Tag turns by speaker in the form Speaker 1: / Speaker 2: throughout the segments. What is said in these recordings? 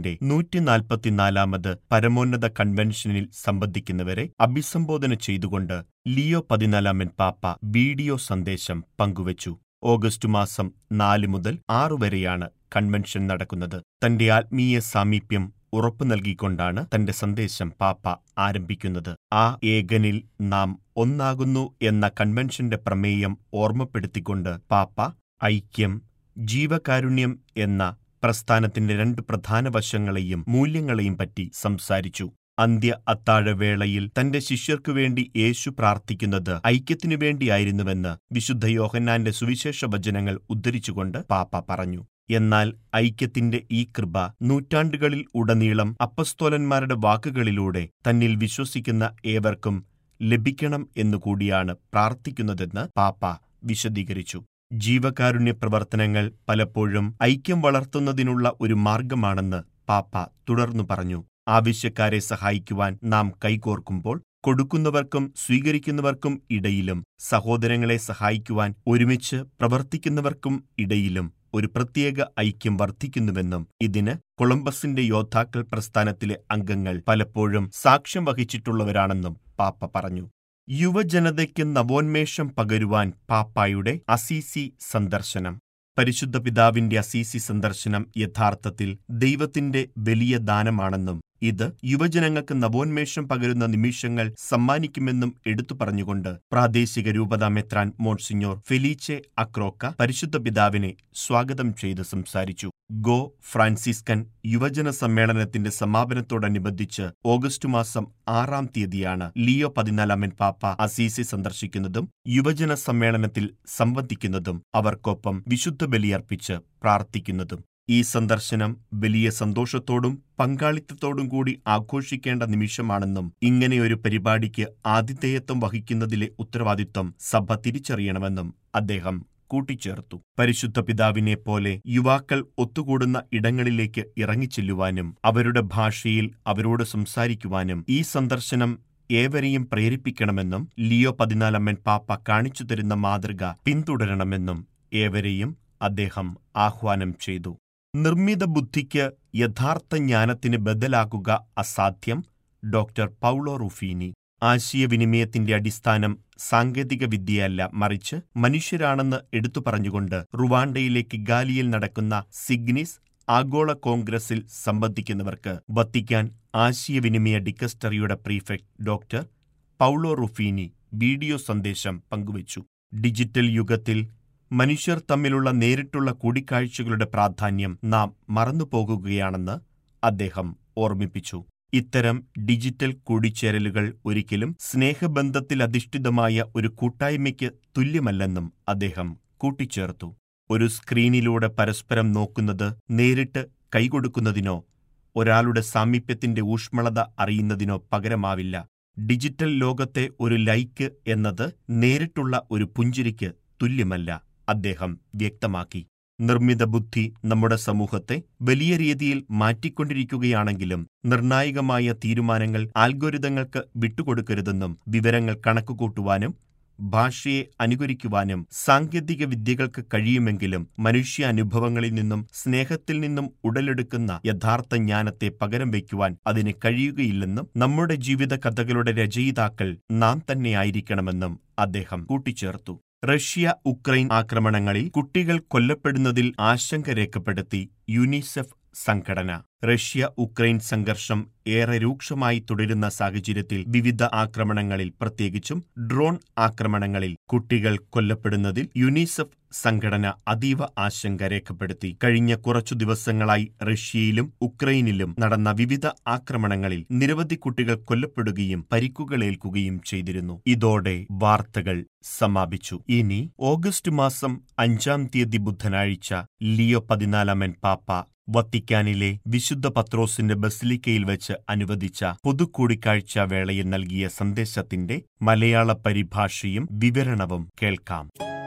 Speaker 1: സഭയുടെ നൂറ്റിനാൽപ്പത്തിനാലാമത് പരമോന്നത കൺവെൻഷനിൽ സംബന്ധിക്കുന്നവരെ അഭിസംബോധന ചെയ്തുകൊണ്ട് ലിയോ പതിനാലാമൻ പാപ്പ വീഡിയോ സന്ദേശം പങ്കുവച്ചു ഓഗസ്റ്റ് മാസം നാല് മുതൽ ആറു വരെയാണ് കൺവെൻഷൻ നടക്കുന്നത് തന്റെ ആത്മീയ സാമീപ്യം ഉറപ്പു നൽകിക്കൊണ്ടാണ് തന്റെ സന്ദേശം പാപ്പ ആരംഭിക്കുന്നത് ആ ഏകനിൽ നാം ഒന്നാകുന്നു എന്ന കൺവെൻഷന്റെ പ്രമേയം ഓർമ്മപ്പെടുത്തിക്കൊണ്ട് പാപ്പ ഐക്യം ജീവകാരുണ്യം എന്ന പ്രസ്ഥാനത്തിന്റെ രണ്ട് പ്രധാന വശങ്ങളെയും മൂല്യങ്ങളെയും പറ്റി സംസാരിച്ചു അന്ത്യ അത്താഴവേളയിൽ തന്റെ ശിഷ്യർക്കു വേണ്ടി യേശു പ്രാർത്ഥിക്കുന്നത് ഐക്യത്തിനു വേണ്ടിയായിരുന്നുവെന്ന് വിശുദ്ധ യോഹന്നാന്റെ സുവിശേഷ വചനങ്ങൾ ഉദ്ധരിച്ചുകൊണ്ട് പാപ്പ പറഞ്ഞു എന്നാൽ ഐക്യത്തിന്റെ ഈ കൃപ നൂറ്റാണ്ടുകളിൽ ഉടനീളം അപ്പസ്തോലന്മാരുടെ വാക്കുകളിലൂടെ തന്നിൽ വിശ്വസിക്കുന്ന ഏവർക്കും ലഭിക്കണം എന്നുകൂടിയാണ് പ്രാർത്ഥിക്കുന്നതെന്ന് പാപ്പ വിശദീകരിച്ചു ജീവകാരുണ്യ പ്രവർത്തനങ്ങൾ പലപ്പോഴും ഐക്യം വളർത്തുന്നതിനുള്ള ഒരു മാർഗമാണെന്ന് പാപ്പ തുടർന്നു പറഞ്ഞു ആവശ്യക്കാരെ സഹായിക്കുവാൻ നാം കൈകോർക്കുമ്പോൾ കൊടുക്കുന്നവർക്കും സ്വീകരിക്കുന്നവർക്കും ഇടയിലും സഹോദരങ്ങളെ സഹായിക്കുവാൻ ഒരുമിച്ച് പ്രവർത്തിക്കുന്നവർക്കും ഇടയിലും ഒരു പ്രത്യേക ഐക്യം വർദ്ധിക്കുന്നുവെന്നും ഇതിന് കൊളംബസിന്റെ യോദ്ധാക്കൾ പ്രസ്ഥാനത്തിലെ അംഗങ്ങൾ പലപ്പോഴും സാക്ഷ്യം വഹിച്ചിട്ടുള്ളവരാണെന്നും പാപ്പ പറഞ്ഞു യുവജനതയ്ക്ക് നവോന്മേഷം പകരുവാൻ പാപ്പായുടെ അസീസി സന്ദർശനം പരിശുദ്ധ പിതാവിന്റെ അസീസി സന്ദർശനം യഥാർത്ഥത്തിൽ ദൈവത്തിന്റെ വലിയ ദാനമാണെന്നും ഇത് യുവജനങ്ങൾക്ക് നവോന്മേഷം പകരുന്ന നിമിഷങ്ങൾ സമ്മാനിക്കുമെന്നും എടുത്തു പറഞ്ഞുകൊണ്ട് പ്രാദേശിക രൂപതാ മെത്രാൻ മോൺസിഞ്ഞോർ ഫെലീച്ചെ അക്രോക്ക പരിശുദ്ധ പിതാവിനെ സ്വാഗതം ചെയ്ത് സംസാരിച്ചു ഗോ ഫ്രാൻസിസ്കൻ യുവജന സമ്മേളനത്തിന്റെ സമാപനത്തോടനുബന്ധിച്ച് ഓഗസ്റ്റ് മാസം ആറാം തീയതിയാണ് ലിയോ പതിനാലാമൻ പാപ്പ അസീസി സന്ദർശിക്കുന്നതും യുവജന സമ്മേളനത്തിൽ സംബന്ധിക്കുന്നതും അവർക്കൊപ്പം വിശുദ്ധ ബലിയർപ്പിച്ച് പ്രാർത്ഥിക്കുന്നതും ഈ സന്ദർശനം വലിയ സന്തോഷത്തോടും പങ്കാളിത്തത്തോടും കൂടി ആഘോഷിക്കേണ്ട നിമിഷമാണെന്നും ഇങ്ങനെയൊരു പരിപാടിക്ക് ആതിഥേയത്വം വഹിക്കുന്നതിലെ ഉത്തരവാദിത്വം സഭ തിരിച്ചറിയണമെന്നും അദ്ദേഹം കൂട്ടിച്ചേർത്തു പരിശുദ്ധ പിതാവിനെ പോലെ യുവാക്കൾ ഒത്തുകൂടുന്ന ഇടങ്ങളിലേക്ക് ഇറങ്ങിച്ചെല്ലുവാനും അവരുടെ ഭാഷയിൽ അവരോട് സംസാരിക്കുവാനും ഈ സന്ദർശനം ഏവരെയും പ്രേരിപ്പിക്കണമെന്നും ലിയോ പതിനാലമ്മൻ പാപ്പ കാണിച്ചു തരുന്ന മാതൃക പിന്തുടരണമെന്നും ഏവരെയും അദ്ദേഹം ആഹ്വാനം ചെയ്തു നിർമ്മിത ബുദ്ധിക്ക് യഥാർത്ഥ ജ്ഞാനത്തിന് ബദലാകുക അസാധ്യം ഡോക്ടർ പൗളോ റുഫീനി ആശയവിനിമയത്തിന്റെ അടിസ്ഥാനം സാങ്കേതിക വിദ്യയല്ല മറിച്ച് മനുഷ്യരാണെന്ന് എടുത്തു പറഞ്ഞുകൊണ്ട് റുവാണ്ടയിലെ കിഗാലിയിൽ നടക്കുന്ന സിഗ്നിസ് ആഗോള കോൺഗ്രസിൽ സംബന്ധിക്കുന്നവർക്ക് വത്തിക്കാൻ ആശയവിനിമയ ഡിക്കസ്റ്ററിയുടെ prefect doctor Paolo Ruffini video സന്ദേശം പങ്കുവച്ചു ഡിജിറ്റൽ യുഗത്തിൽ മനുഷ്യർ തമ്മിലുള്ള നേരിട്ടുള്ള കൂടിക്കാഴ്ചകളുടെ പ്രാധാന്യം നാം മറന്നുപോകുകയാണെന്ന് അദ്ദേഹം ഓർമ്മിപ്പിച്ചു ഇത്തരം ഡിജിറ്റൽ കൂടിച്ചേരലുകൾ ഒരിക്കലും സ്നേഹബന്ധത്തിൽ അധിഷ്ഠിതമായ ഒരു കൂട്ടായ്മയ്ക്ക് തുല്യമല്ലെന്നും അദ്ദേഹം കൂട്ടിച്ചേർത്തു ഒരു സ്ക്രീനിലൂടെ പരസ്പരം നോക്കുന്നത് നേരിട്ട് കൈകൊടുക്കുന്നതിനോ ഒരാളുടെ സാമീപ്യത്തിന്റെ ഊഷ്മളത അറിയുന്നതിനോ പകരമാവില്ല ഡിജിറ്റൽ ലോകത്തെ ഒരു ലൈക്ക് എന്നത് നേരിട്ടുള്ള ഒരു പുഞ്ചിരിക്ക് തുല്യമല്ല അദ്ദേഹം വ്യക്തമാക്കി നിർമ്മിത ബുദ്ധി നമ്മുടെ സമൂഹത്തെ വലിയ രീതിയിൽ മാറ്റിക്കൊണ്ടിരിക്കുകയാണെങ്കിലും നിർണായകമായ തീരുമാനങ്ങൾ ആൽഗോരിതങ്ങൾക്ക് വിട്ടുകൊടുക്കരുതെന്നും വിവരങ്ങൾ കണക്കുകൂട്ടുവാനും ഭാഷയെ അനുകരിക്കുവാനും സാങ്കേതിക വിദ്യകൾക്ക് കഴിയുമെങ്കിലും മനുഷ്യ അനുഭവങ്ങളിൽ നിന്നും സ്നേഹത്തിൽ നിന്നും ഉടലെടുക്കുന്ന യഥാർത്ഥ ജ്ഞാനത്തെ പകരം വയ്ക്കുവാൻ അതിന് കഴിയുകയില്ലെന്നും നമ്മുടെ ജീവിത കഥകളുടെ രചയിതാക്കൾ നാം തന്നെയായിരിക്കണമെന്നും അദ്ദേഹം കൂട്ടിച്ചേർത്തു റഷ്യ ഉക്രൈൻ ആക്രമണങ്ങളിൽ കുട്ടികൾ കൊല്ലപ്പെടുന്നതിൽ ആശങ്ക രേഖപ്പെടുത്തി യുനിസെഫ് സംഘടന റഷ്യ ഉക്രൈൻ സംഘർഷം ഏറെ രൂക്ഷമായി തുടരുന്ന സാഹചര്യത്തിൽ വിവിധ ആക്രമണങ്ങളിൽ പ്രത്യേകിച്ചും ഡ്രോൺ ആക്രമണങ്ങളിൽ കുട്ടികൾ കൊല്ലപ്പെടുന്നതിൽ യുനിസെഫ് സംഘടന അതീവ ആശങ്ക രേഖപ്പെടുത്തി കഴിഞ്ഞ കുറച്ചു ദിവസങ്ങളായി റഷ്യയിലും ഉക്രൈനിലും നടന്ന വിവിധ ആക്രമണങ്ങളിൽ നിരവധി കുട്ടികൾ കൊല്ലപ്പെടുകയും പരിക്കുകളേൽക്കുകയും ചെയ്തിരുന്നു ഇതോടെ വാർത്തകൾ സമാപിച്ചു ഇനി ഓഗസ്റ്റ് മാസം അഞ്ചാം തീയതി ബുധനാഴ്ച ലിയോ പതിനാലാമൻ പാപ്പ വത്തിക്കാനിലെ വിശുദ്ധ പത്രോസിന്റെ ബസിലിക്കയിൽ വെച്ച് അനുവദിച്ച പൊതുകൂടിക്കാഴ്ച വേളയിൽ നൽകിയ സന്ദേശത്തിന്റെ മലയാള പരിഭാഷയും വിവരണവും കേൾക്കാം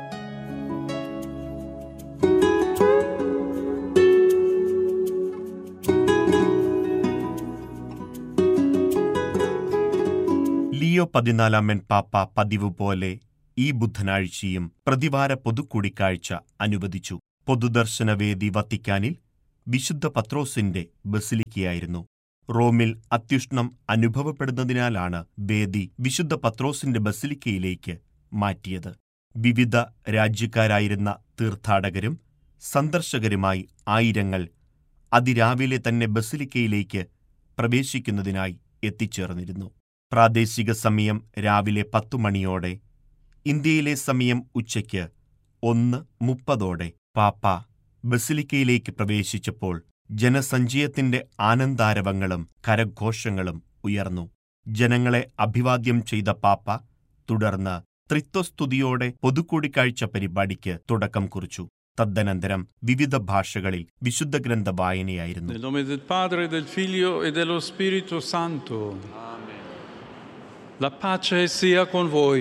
Speaker 1: ലിയോ പതിനാലാമൻ പാപ്പ പതിവ് പോലെ ഈ ബുധനാഴ്ചയും പ്രതിവാര പൊതുകൂടിക്കാഴ്ച അനുവദിച്ചു പൊതുദർശനവേദി വത്തിക്കാനിൽ വിശുദ്ധ പത്രോസിന്റെ ബസിലിക്കയായിരുന്നു റോമിൽ അത്യുഷ്ണം അനുഭവപ്പെടുന്നതിനാലാണ് വേദി വിശുദ്ധ പത്രോസിന്റെ ബസിലിക്കയിലേക്ക് മാറ്റിയത് വിവിധ രാജ്യക്കാരായിരുന്ന തീർത്ഥാടകരും സന്ദർശകരുമായി ആയിരങ്ങൾ അതിരാവിലെ തന്നെ ബസിലിക്കയിലേക്ക് പ്രവേശിക്കുന്നതിനായി എത്തിച്ചേർന്നിരുന്നു പ്രാദേശിക സമയം രാവിലെ പത്തു മണിയോടെ ഇന്ത്യയിലെ സമയം ഉച്ചയ്ക്ക് ഒന്ന് മുപ്പതോടെ പാപ്പ ബസിലിക്കയിലേക്ക് പ്രവേശിച്ചപ്പോൾ ജനസഞ്ചയത്തിന്റെ ആനന്ദാരവങ്ങളും കരഘോഷങ്ങളും ഉയർന്നു ജനങ്ങളെ അഭിവാദ്യം ചെയ്ത പാപ്പ തുടർന്ന് ത്രിത്വസ്തുതിയോടെ പൊതുകൂടിക്കാഴ്ച പരിപാടിക്ക് തുടക്കം കുറിച്ചു തദ്ദനന്തരം വിവിധ ഭാഷകളിൽ വിശുദ്ധ ഗ്രന്ഥ വായനയായിരുന്നു
Speaker 2: Nel nome del Padre, del Figlio e dello Spirito Santo. La pace sia con voi.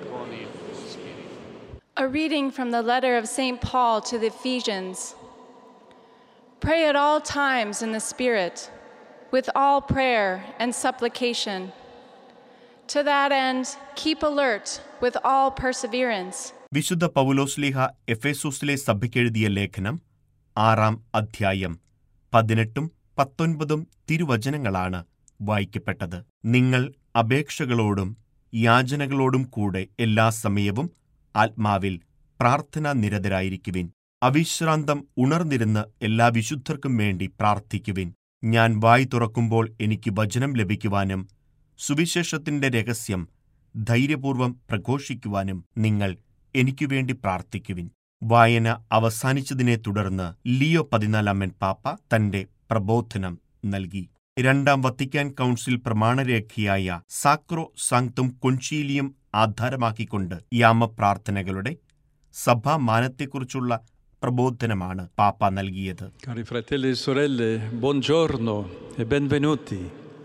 Speaker 3: A reading from the letter of St. Paul to the Ephesians. Pray at all times in the Spirit, with all prayer and supplication. To that end, keep alert with all perseverance.
Speaker 1: വിശുദ്ധ പൗലോസ്ലിഹ എഫേസൂസിലെ സഭയ്ക്കെഴുതിയ ലേഖനം ആറാം അധ്യായം പതിനെട്ടും പത്തൊൻപതും തിരുവചനങ്ങളാണ് വായിക്കപ്പെട്ടത് നിങ്ങൾ അപേക്ഷകളോടും യാചനകളോടും കൂടെ എല്ലാ സമയവും ആത്മാവിൽ പ്രാർത്ഥനാ നിരതരായിരിക്കുവിൻ അവിശ്രാന്തം ഉണർന്നിരുന്ന് എല്ലാ വിശുദ്ധർക്കും വേണ്ടി പ്രാർത്ഥിക്കുവിൻ ഞാൻ വായി തുറക്കുമ്പോൾ എനിക്ക് വചനം ലഭിക്കുവാനും സുവിശേഷത്തിന്റെ രഹസ്യം ധൈര്യപൂർവം പ്രഘോഷിക്കുവാനും നിങ്ങൾ എനിക്കുവേണ്ടി പ്രാർത്ഥിക്കുവിൻ വായന അവസാനിച്ചതിനെ തുടർന്ന് ലിയോ പതിനാലാമൻ പാപ്പ തന്റെ പ്രബോധനം നൽകി രണ്ടാം വത്തിക്കാൻ കൗൺസിൽ പ്രമാണരേഖയായ സാക്രോ സാങ്തും കൊഞ്ചീലിയും ആധാരമാക്കിക്കൊണ്ട് യാമപ്രാർത്ഥനകളുടെ സഭാമാനത്തെക്കുറിച്ചുള്ള പ്രബോധനമാണ് പാപ്പ നൽകിയത്
Speaker 2: Cari fratelli e sorelle, buongiorno e benvenuti.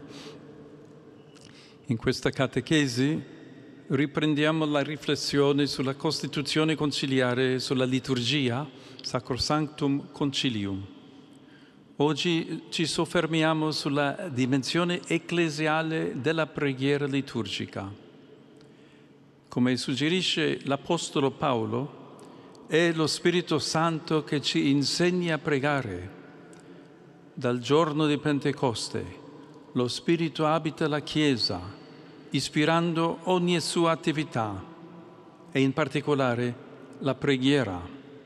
Speaker 2: In questa catechesi riprendiamo la riflessione sulla Costituzione conciliare e sulla liturgia Sacrosanctum Concilium. Oggi ci soffermiamo sulla dimensione ecclesiale della preghiera liturgica. Come suggerisce l'Apostolo Paolo, è lo Spirito Santo che ci insegna a pregare. Dal giorno di Pentecoste lo Spirito abita la Chiesa, ispirando ogni sua attività e in particolare la preghiera.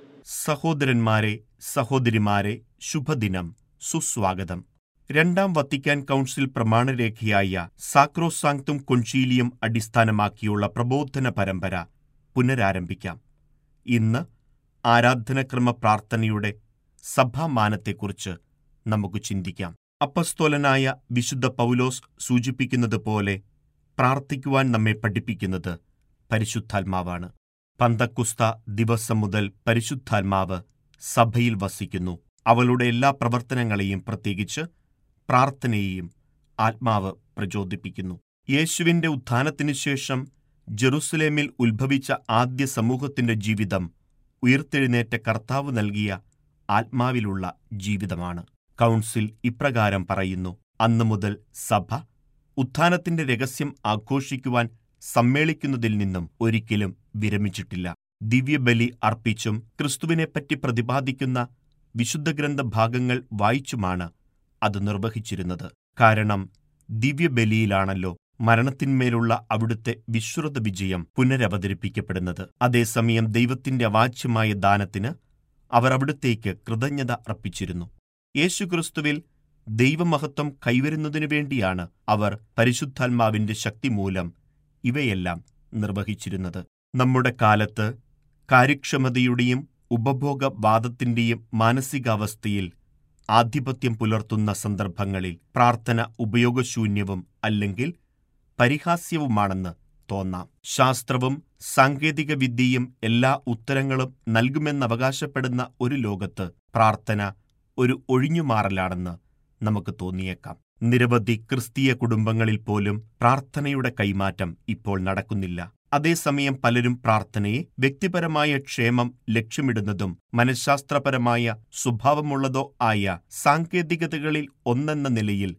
Speaker 1: സഹോദരന്മാരെ സഹോദരിമാരെ ശുഭദിനം സുസ്വാഗതം രണ്ടാം Vatican council പ്രമാണരേഖയായ സാക്രോസാങ്തും കൊഞ്ചീലിയും അടിസ്ഥാനമാക്കിയുള്ള പ്രബോധന പരമ്പര പുനരാരംഭിക്കാം ഇന്ന് ആരാധനക്രമ പ്രാർത്ഥനയുടെ സഭാമാനത്തെക്കുറിച്ച് നമുക്ക് ചിന്തിക്കാം അപ്പസ്തോലനായ വിശുദ്ധ പൗലോസ് സൂചിപ്പിക്കുന്നത് പോലെ പ്രാർത്ഥിക്കുവാൻ നമ്മെ പഠിപ്പിക്കുന്നത് പരിശുദ്ധാത്മാവാണ് പന്തക്കുസ്ത ദിവസം മുതൽ പരിശുദ്ധാത്മാവ് സഭയിൽ വസിക്കുന്നു അവളുടെ എല്ലാ പ്രവർത്തനങ്ങളെയും പ്രത്യേകിച്ച് പ്രാർത്ഥനയെയും ആത്മാവ് പ്രചോദിപ്പിക്കുന്നു യേശുവിന്റെ ഉത്ഥാനത്തിനു ശേഷം ജെറുസലേമിൽ ഉത്ഭവിച്ച ആദ്യ സമൂഹത്തിന്റെ ജീവിതം ഉയർത്തെഴുന്നേറ്റ കർത്താവ് നൽകിയ ആത്മാവിലുള്ള ജീവിതമാണ് കൗൺസിൽ ഇപ്രകാരം പറയുന്നു അന്നു മുതൽ സഭ ഉത്ഥാനത്തിന്റെ രഹസ്യം ആഘോഷിക്കുവാൻ സമ്മേളിക്കുന്നതിൽ നിന്നും ഒരിക്കലും വിരമിച്ചിട്ടില്ല ദിവ്യബലി അർപ്പിച്ചും ക്രിസ്തുവിനെപ്പറ്റി പ്രതിപാദിക്കുന്ന വിശുദ്ധ ഗ്രന്ഥ ഭാഗങ്ങൾ വായിച്ചുമാണ് അത് നിർവഹിച്ചിരുന്നത് കാരണം ദിവ്യബലിയിലാണല്ലോ മരണത്തിന്മേലുള്ള അവിടുത്തെ വിശ്രുത വിജയം പുനരവതരിപ്പിക്കപ്പെടുന്നത് അതേസമയം ദൈവത്തിന്റെ അവാച്യമായ ദാനത്തിന് അവർ അവിടുത്തേക്ക് കൃതജ്ഞത അർപ്പിച്ചിരുന്നു യേശുക്രിസ്തുവിൽ ദൈവമഹത്വം കൈവരുന്നതിനു വേണ്ടിയാണ് അവർ പരിശുദ്ധാത്മാവിന്റെ ശക്തി മൂലം ഇവയെല്ലാം നിർവഹിച്ചിരുന്നത് നമ്മുടെ കാലത്ത് കാര്യക്ഷമതയുടെയും ഉപഭോഗവാദത്തിന്റെയും മാനസികാവസ്ഥയിൽ ആധിപത്യം പുലർത്തുന്ന സന്ദർഭങ്ങളിൽ പ്രാർത്ഥന ഉപയോഗശൂന്യവും അല്ലെങ്കിൽ പരിഹാസ്യവുമാണെന്ന് തോന്നാം ശാസ്ത്രവും സാങ്കേതിക വിദ്യയും എല്ലാ ഉത്തരങ്ങളും നൽകുമെന്നവകാശപ്പെടുന്ന ഒരു ലോകത്ത് പ്രാർത്ഥന ഒരു ഒഴിഞ്ഞുമാറലാണെന്ന് നമുക്ക് തോന്നിയേക്കാം നിരവധി ക്രിസ്തീയ കുടുംബങ്ങളിൽ പോലും പ്രാർത്ഥനയുടെ കൈമാറ്റം ഇപ്പോൾ നടക്കുന്നില്ല അതേസമയം പലരും പ്രാർത്ഥനയെ വ്യക്തിപരമായ ക്ഷേമം ലക്ഷ്യമിടുന്നതും മനഃശാസ്ത്രപരമായ സ്വഭാവമുള്ളതോ ആയ സാങ്കേതികതകളിൽ ഒന്നെന്ന നിലയിൽ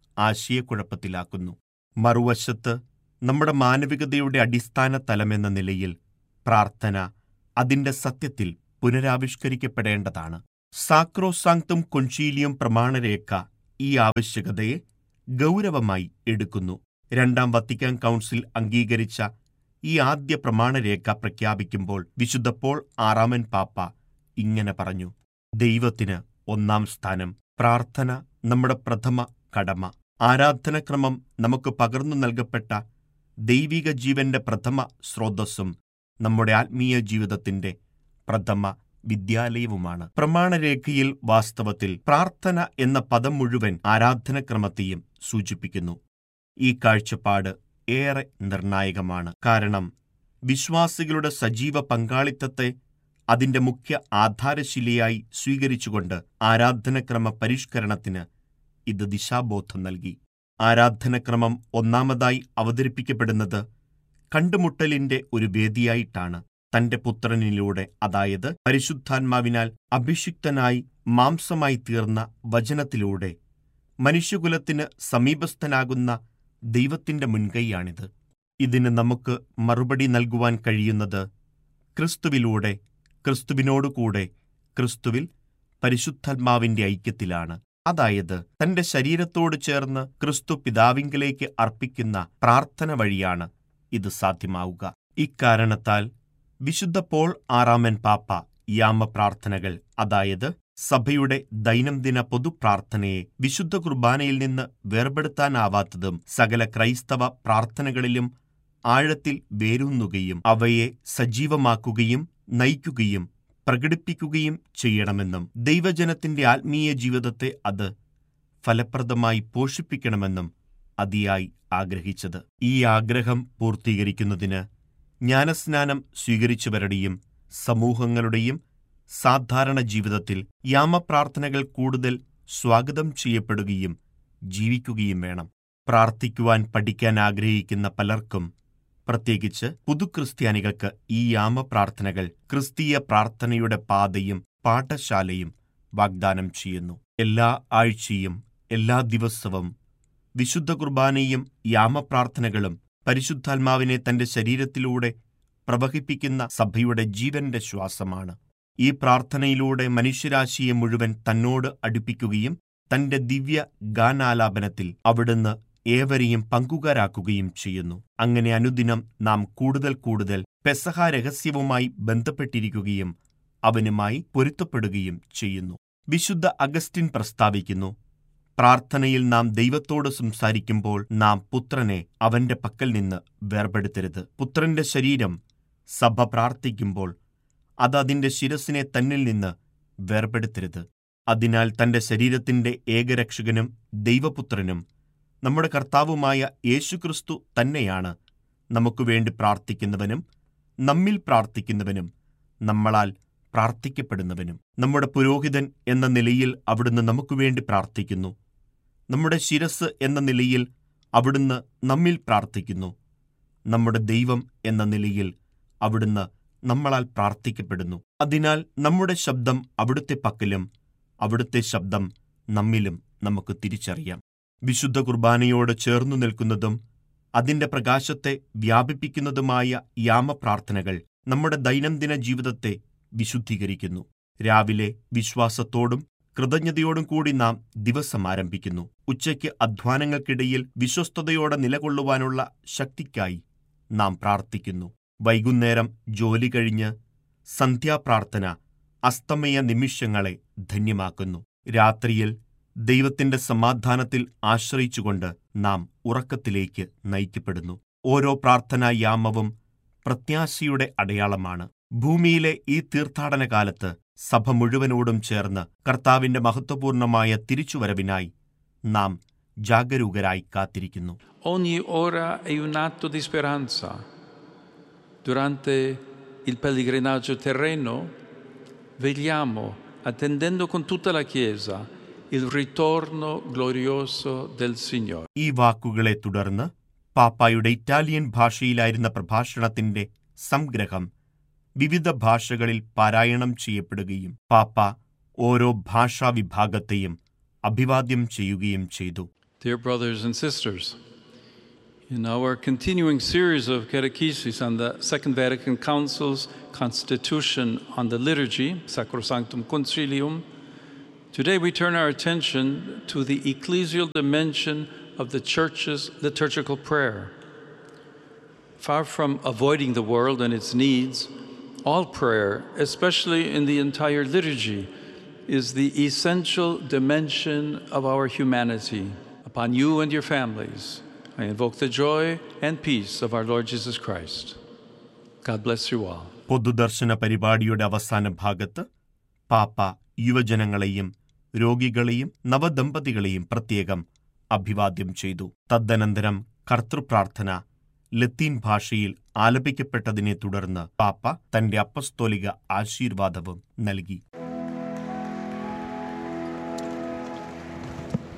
Speaker 1: ആശയക്കുഴപ്പത്തിലാക്കുന്നു മറുവശത്ത് നമ്മുടെ മാനവികതയുടെ അടിസ്ഥാന തലമെന്ന നിലയിൽ പ്രാർത്ഥന അതിന്റെ സത്യത്തിൽ പുനരാവിഷ്കരിക്കപ്പെടേണ്ടതാണ് സാക്രോസാങ്ക്തും കൊഞ്ചീലിയും പ്രമാണരേഖ ഈ ആവശ്യകതയെ ഗൗരവമായി എടുക്കുന്നു രണ്ടാം വത്തിക്കാൻ കൗൺസിൽ അംഗീകരിച്ച ഈ ആദ്യ പ്രമാണരേഖ പ്രഖ്യാപിക്കുമ്പോൾ വിശുദ്ധ പോൾ ആറാമൻ പാപ്പ ഇങ്ങനെ പറഞ്ഞു ദൈവത്തിന് ഒന്നാം സ്ഥാനം പ്രാർത്ഥന നമ്മുടെ പ്രഥമ കടമ ആരാധനക്രമം നമുക്ക് പകർന്നു നൽകപ്പെട്ട ദൈവിക ജീവന്റെ പ്രഥമ സ്രോതസ്സും നമ്മുടെ ആത്മീയ ജീവിതത്തിന്റെ പ്രഥമ വിദ്യാലയവുമാണ് പ്രമാണരേഖയിൽ വാസ്തവത്തിൽ പ്രാർത്ഥന എന്ന പദം മുഴുവൻ ആരാധനക്രമത്തെയും സൂചിപ്പിക്കുന്നു ഈ കാഴ്ചപ്പാട് ഏറെ നിർണായകമാണ് കാരണം വിശ്വാസികളുടെ സജീവ പങ്കാളിത്തത്തെ അതിന്റെ മുഖ്യ ആധാരശിലയായി സ്വീകരിച്ചുകൊണ്ട് ആരാധനക്രമ പരിഷ്കരണത്തിന് ഇത് ദിശാബോധം നൽകി ആരാധനക്രമം ഒന്നാമതായി അവതരിപ്പിക്കപ്പെടുന്നത് കണ്ടുമുട്ടലിന്റെ ഒരു വേദിയായിട്ടാണ് തന്റെ പുത്രനിലൂടെ അതായത് പരിശുദ്ധാത്മാവിനാൽ അഭിഷിക്തനായി മാംസമായി തീർന്ന വചനത്തിലൂടെ മനുഷ്യകുലത്തിന് സമീപസ്ഥനാകുന്ന ദൈവത്തിന്റെ മുൻകൈയാണിത് ഇതിന് നമുക്ക് മറുപടി നൽകുവാൻ കഴിയുന്നത് ക്രിസ്തുവിലൂടെ ക്രിസ്തുവിനോടുകൂടെ ക്രിസ്തുവിൽ പരിശുദ്ധാത്മാവിന്റെ ഐക്യത്തിലാണ് അതായത് തന്റെ ശരീരത്തോട് ചേർന്ന് ക്രിസ്തു പിതാവിങ്കലേക്ക് അർപ്പിക്കുന്ന പ്രാർത്ഥന വഴിയാണ് ഇത് സാധ്യമാവുക ഇക്കാരണത്താൽ വിശുദ്ധ പോൾ ആറാമൻ പാപ്പ യാമപ്രാർത്ഥനകൾ അതായത് സഭയുടെ ദൈനംദിന പൊതുപ്രാർത്ഥനയെ വിശുദ്ധ കുർബാനയിൽ നിന്ന് വേർപെടുത്താനാവാത്തതും സകല ക്രൈസ്തവ പ്രാർത്ഥനകളിലും ആഴത്തിൽ വേരൂന്നുകയും അവയെ സജീവമാക്കുകയും നയിക്കുകയും പ്രകടിപ്പിക്കുകയും ചെയ്യണമെന്നും ദൈവജനത്തിന്റെ ആത്മീയ ജീവിതത്തെ അത് ഫലപ്രദമായി പോഷിപ്പിക്കണമെന്നും അതിയായി ആഗ്രഹിച്ചത് ഈ ആഗ്രഹം പൂർത്തീകരിക്കുന്നതിന് ജ്ഞാനസ്നാനം സ്വീകരിച്ചവരുടെയും സമൂഹങ്ങളുടെയും സാധാരണ ജീവിതത്തിൽ യാമപ്രാർത്ഥനകൾ കൂടുതൽ സ്വാഗതം ചെയ്യപ്പെടുകയും ജീവിക്കുകയും വേണം പ്രാർത്ഥിക്കുവാൻ പഠിക്കാൻ ആഗ്രഹിക്കുന്ന പലർക്കും പ്രത്യേകിച്ച് പുതുക്രിസ്ത്യാനികൾക്ക് ഈ യാമപ്രാർത്ഥനകൾ ക്രിസ്തീയ പ്രാർത്ഥനയുടെ പാതയും പാഠശാലയും വാഗ്ദാനം ചെയ്യുന്നു എല്ലാ ആഴ്ചയും എല്ലാ ദിവസവും വിശുദ്ധ കുർബാനയും യാമപ്രാർത്ഥനകളും പരിശുദ്ധാത്മാവിനെ തന്റെ ശരീരത്തിലൂടെ പ്രവഹിപ്പിക്കുന്ന സഭയുടെ ജീവന്റെ ശ്വാസമാണ് ഈ പ്രാർത്ഥനയിലൂടെ മനുഷ്യരാശിയെ മുഴുവൻ തന്നോട് അടുപ്പിക്കുകയും തന്റെ ദിവ്യ ഗാനാലാപനത്തിൽ അവിടുന്ന് ഏവരെയും പങ്കുകാരാക്കുകയും ചെയ്യുന്നു അങ്ങനെ അനുദിനം നാം കൂടുതൽ കൂടുതൽ പെസഹ രഹസ്യവുമായി ബന്ധപ്പെട്ടിരിക്കുകയും അവനുമായി പൊരുത്തപ്പെടുകയും ചെയ്യുന്നു വിശുദ്ധ അഗസ്റ്റിൻ പ്രസ്താവിക്കുന്നു പ്രാർത്ഥനയിൽ നാം ദൈവത്തോട് സംസാരിക്കുമ്പോൾ നാം പുത്രനെ അവന്റെ പക്കൽ നിന്ന് വേർപെടുത്തരുത് പുത്രന്റെ ശരീരം സഭ പ്രാർത്ഥിക്കുമ്പോൾ അത് അതിന്റെ ശിരസിനെ തന്നിൽ നിന്ന് വേർപെടുത്തരുത് അതിനാൽ തന്റെ ശരീരത്തിന്റെ ഏകരക്ഷകനും ദൈവപുത്രനും നമ്മുടെ കർത്താവുമായ യേശുക്രിസ്തു തന്നെയാണ് നമുക്ക് വേണ്ടി പ്രാർത്ഥിക്കുന്നവനും നമ്മിൽ പ്രാർത്ഥിക്കുന്നവനും നമ്മളാൽ പ്രാർത്ഥിക്കപ്പെടുന്നവനും നമ്മുടെ പുരോഹിതൻ എന്ന നിലയിൽ അവിടുന്ന് നമുക്ക് വേണ്ടി പ്രാർത്ഥിക്കുന്നു നമ്മുടെ ശിരസ് എന്ന നിലയിൽ അവിടുന്ന് നമ്മിൽ പ്രാർത്ഥിക്കുന്നു നമ്മുടെ ദൈവം എന്ന നിലയിൽ അവിടുന്ന് നമ്മളാൽ പ്രാർത്ഥിക്കപ്പെടുന്നു അതിനാൽ നമ്മുടെ ശബ്ദം അവിടുത്തെ പക്കലും അവിടുത്തെ ശബ്ദം നമ്മിലും നമുക്ക് തിരിച്ചറിയാം വിശുദ്ധ കുർബാനയോട് ചേർന്നു നിൽക്കുന്നതും അതിന്റെ പ്രകാശത്തെ വ്യാപിപ്പിക്കുന്നതുമായ യാമപ്രാർത്ഥനകൾ നമ്മുടെ ദൈനംദിന ജീവിതത്തെ വിശുദ്ധീകരിക്കുന്നു രാവിലെ വിശ്വാസത്തോടും കൃതജ്ഞതയോടും കൂടി നാം ദിവസം ആരംഭിക്കുന്നു ഉച്ചയ്ക്ക് അധ്വാനങ്ങൾക്കിടയിൽ വിശ്വസ്തയോടെ നിലകൊള്ളുവാനുള്ള ശക്തിക്കായി നാം പ്രാർത്ഥിക്കുന്നു വൈകുന്നേരം ജോലി കഴിഞ്ഞ് സന്ധ്യാപ്രാർത്ഥന അസ്തമയ നിമിഷങ്ങളെ ധന്യമാക്കുന്നു രാത്രിയിൽ ദൈവത്തിന്റെ സമാധാനത്തിൽ ആശ്രയിച്ചുകൊണ്ട് നാം ഉറക്കത്തിലേക്ക് നയിക്കപ്പെടുന്നു ഓരോ പ്രാർത്ഥനാ യാമവും പ്രത്യാശയുടെ അടയാളമാണ് ഭൂമിയിലെ ഈ തീർത്ഥാടന കാലത്ത് സഭ മുഴുവനോടും ചേർന്ന് കർത്താവിന്റെ മഹത്വപൂർണമായ തിരിച്ചുവരവിനായി നാം ജാഗരൂകരായി കാത്തിരിക്കുന്നു
Speaker 2: Ogni ora è un atto di speranza. Durante il pellegrinaggio terreno vegliamo, attendendo con tutta la Chiesa, il ritorno glorioso del Signore.
Speaker 1: ഈ വാക്കുകളെ തുടർന്ന് പാപ്പായുടെ ഇറ്റാലിയൻ ഭാഷയിലായിരുന്ന പ്രഭാഷണത്തിന്റെ സംഗ്രഹം വിവിധ ഭാഷകളിൽ പാരായണം ചെയ്യപ്പെടുകയും പാപ്പ ഓരോ ഭാഷാ വിഭാഗത്തെയും അഭിവാദ്യം ചെയ്യുകയും ചെയ്തു
Speaker 2: Dear brothers and sisters, in our continuing series of catechesis on the Second Vatican Council's Constitution on the Liturgy, Sacrosanctum Concilium, Today we turn our attention to the ecclesial dimension of the Church's liturgical prayer. Far from avoiding the world and its needs, all prayer, especially in the entire liturgy, is the essential dimension of our humanity. Upon you and your families, I invoke the joy and peace of our Lord Jesus Christ. God bless you all.
Speaker 1: പൊതുദർശന പരിപാടിയുടെ അവസാന ഭാഗത്ത് പാപ്പ യുവജനങ്ങളെയും രോഗികളെയും നവദമ്പതികളെയും പ്രത്യേകം അഭിവാദ്യം ചെയ്തു തദനന്തരം കർത്തൃപ്രാർത്ഥന ലത്തീൻ ഭാഷയിൽ ആലപിക്കപ്പെട്ടതിനെ തുടർന്ന് പാപ്പ തന്റെ അപ്പസ്തോലിക ആശീർവാദവും നൽകി